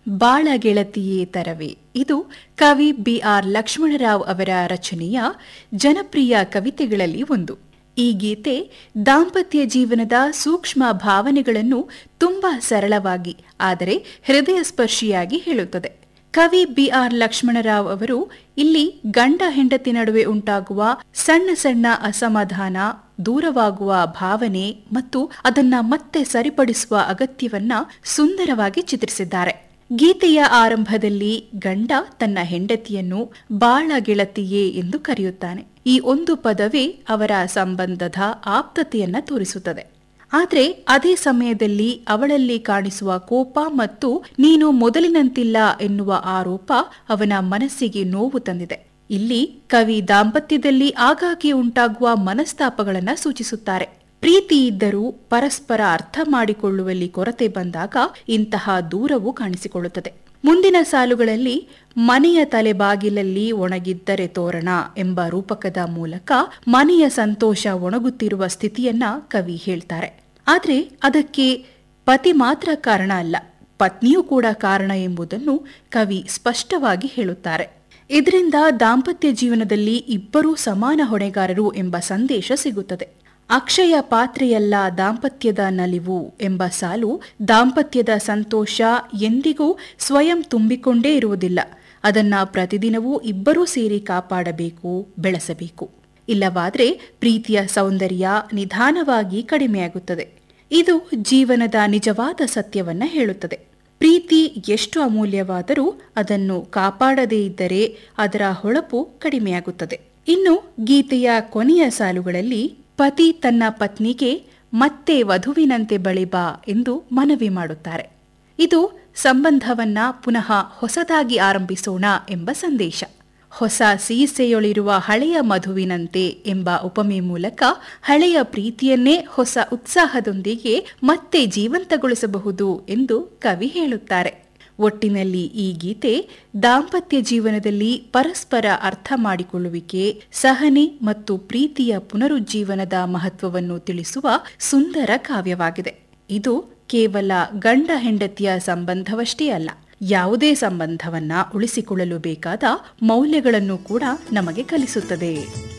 ಬಾಳ ಗೆಳತಿಯೇ ತರವೇ ಇದು ಕವಿ ಬಿಆರ್ ಲಕ್ಷ್ಮಣರಾವ್ ಅವರ ರಚನೆಯ ಜನಪ್ರಿಯ ಕವಿತೆಗಳಲ್ಲಿ ಒಂದು ಈ ಗೀತೆ ದಾಂಪತ್ಯ ಜೀವನದ ಸೂಕ್ಷ್ಮ ಭಾವನೆಗಳನ್ನು ತುಂಬಾ ಸರಳವಾಗಿ ಆದರೆ ಹೃದಯ ಸ್ಪರ್ಶಿಯಾಗಿ ಹೇಳುತ್ತದೆ ಕವಿ ಬಿಆರ್ ಲಕ್ಷ್ಮಣರಾವ್ ಅವರು ಇಲ್ಲಿ ಗಂಡ ಹೆಂಡತಿ ನಡುವೆ ಉಂಟಾಗುವ ಸಣ್ಣ ಸಣ್ಣ ಅಸಮಾಧಾನ ದೂರವಾಗುವ ಭಾವನೆ ಮತ್ತು ಅದನ್ನ ಮತ್ತೆ ಸರಿಪಡಿಸುವ ಅಗತ್ಯವನ್ನ ಸುಂದರವಾಗಿ ಚಿತ್ರಿಸಿದ್ದಾರೆ ಗೀತೆಯ ಆರಂಭದಲ್ಲಿ ಗಂಡ ತನ್ನ ಹೆಂಡತಿಯನ್ನು ಬಾಳ ಗೆಳತಿಯೇ ಎಂದು ಕರೆಯುತ್ತಾನೆ ಈ ಒಂದು ಪದವೇ ಅವರ ಸಂಬಂಧದ ಆಪ್ತತೆಯನ್ನ ತೋರಿಸುತ್ತದೆ ಆದರೆ ಅದೇ ಸಮಯದಲ್ಲಿ ಅವಳಲ್ಲಿ ಕಾಣಿಸುವ ಕೋಪ ಮತ್ತು ನೀನು ಮೊದಲಿನಂತಿಲ್ಲ ಎನ್ನುವ ಆರೋಪ ಅವನ ಮನಸ್ಸಿಗೆ ನೋವು ತಂದಿದೆ ಇಲ್ಲಿ ಕವಿ ದಾಂಪತ್ಯದಲ್ಲಿ ಆಗಾಗ್ಗೆ ಉಂಟಾಗುವ ಮನಸ್ತಾಪಗಳನ್ನು ಸೂಚಿಸುತ್ತಾರೆ ಪ್ರೀತಿ ಇದ್ದರೂ ಪರಸ್ಪರ ಅರ್ಥ ಮಾಡಿಕೊಳ್ಳುವಲ್ಲಿ ಕೊರತೆ ಬಂದಾಗ ಇಂತಹ ದೂರವು ಕಾಣಿಸಿಕೊಳ್ಳುತ್ತದೆ ಮುಂದಿನ ಸಾಲುಗಳಲ್ಲಿ ಮನೆಯ ತಲೆಬಾಗಿಲಲ್ಲಿ ಒಣಗಿದ್ದರೆ ತೋರಣ ಎಂಬ ರೂಪಕದ ಮೂಲಕ ಮನೆಯ ಸಂತೋಷ ಒಣಗುತ್ತಿರುವ ಸ್ಥಿತಿಯನ್ನ ಕವಿ ಹೇಳ್ತಾರೆ ಆದ್ರೆ ಅದಕ್ಕೆ ಪತಿ ಮಾತ್ರ ಕಾರಣ ಅಲ್ಲ ಪತ್ನಿಯೂ ಕೂಡ ಕಾರಣ ಎಂಬುದನ್ನು ಕವಿ ಸ್ಪಷ್ಟವಾಗಿ ಹೇಳುತ್ತಾರೆ ಇದರಿಂದ ದಾಂಪತ್ಯ ಜೀವನದಲ್ಲಿ ಇಬ್ಬರೂ ಸಮಾನ ಹೊಣೆಗಾರರು ಎಂಬ ಸಂದೇಶ ಸಿಗುತ್ತದೆ ಅಕ್ಷಯ ಪಾತ್ರೆಯಲ್ಲ ದಾಂಪತ್ಯದ ನಲಿವು ಎಂಬ ಸಾಲು ದಾಂಪತ್ಯದ ಸಂತೋಷ ಎಂದಿಗೂ ಸ್ವಯಂ ತುಂಬಿಕೊಂಡೇ ಇರುವುದಿಲ್ಲ ಅದನ್ನ ಪ್ರತಿದಿನವೂ ಇಬ್ಬರೂ ಸೇರಿ ಕಾಪಾಡಬೇಕು ಬೆಳೆಸಬೇಕು ಇಲ್ಲವಾದ್ರೆ ಪ್ರೀತಿಯ ಸೌಂದರ್ಯ ನಿಧಾನವಾಗಿ ಕಡಿಮೆಯಾಗುತ್ತದೆ ಇದು ಜೀವನದ ನಿಜವಾದ ಸತ್ಯವನ್ನ ಹೇಳುತ್ತದೆ ಪ್ರೀತಿ ಎಷ್ಟು ಅಮೂಲ್ಯವಾದರೂ ಅದನ್ನು ಕಾಪಾಡದೇ ಇದ್ದರೆ ಅದರ ಹೊಳಪು ಕಡಿಮೆಯಾಗುತ್ತದೆ ಇನ್ನು ಗೀತೆಯ ಕೊನೆಯ ಸಾಲುಗಳಲ್ಲಿ ಪತಿ ತನ್ನ ಪತ್ನಿಗೆ ಮತ್ತೆ ವಧುವಿನಂತೆ ಬಳಿಬಾ ಎಂದು ಮನವಿ ಮಾಡುತ್ತಾರೆ ಇದು ಸಂಬಂಧವನ್ನ ಪುನಃ ಹೊಸದಾಗಿ ಆರಂಭಿಸೋಣ ಎಂಬ ಸಂದೇಶ ಹೊಸ ಸೀಸೆಯೊಳಿರುವ ಹಳೆಯ ಮಧುವಿನಂತೆ ಎಂಬ ಉಪಮೆ ಮೂಲಕ ಹಳೆಯ ಪ್ರೀತಿಯನ್ನೇ ಹೊಸ ಉತ್ಸಾಹದೊಂದಿಗೆ ಮತ್ತೆ ಜೀವಂತಗೊಳಿಸಬಹುದು ಎಂದು ಕವಿ ಹೇಳುತ್ತಾರೆ ಒಟ್ಟಿನಲ್ಲಿ ಈ ಗೀತೆ ದಾಂಪತ್ಯ ಜೀವನದಲ್ಲಿ ಪರಸ್ಪರ ಅರ್ಥ ಮಾಡಿಕೊಳ್ಳುವಿಕೆ ಸಹನೆ ಮತ್ತು ಪ್ರೀತಿಯ ಪುನರುಜ್ಜೀವನದ ಮಹತ್ವವನ್ನು ತಿಳಿಸುವ ಸುಂದರ ಕಾವ್ಯವಾಗಿದೆ ಇದು ಕೇವಲ ಗಂಡ ಹೆಂಡತಿಯ ಸಂಬಂಧವಷ್ಟೇ ಅಲ್ಲ ಯಾವುದೇ ಸಂಬಂಧವನ್ನ ಉಳಿಸಿಕೊಳ್ಳಲು ಬೇಕಾದ ಮೌಲ್ಯಗಳನ್ನು ಕೂಡ ನಮಗೆ ಕಲಿಸುತ್ತದೆ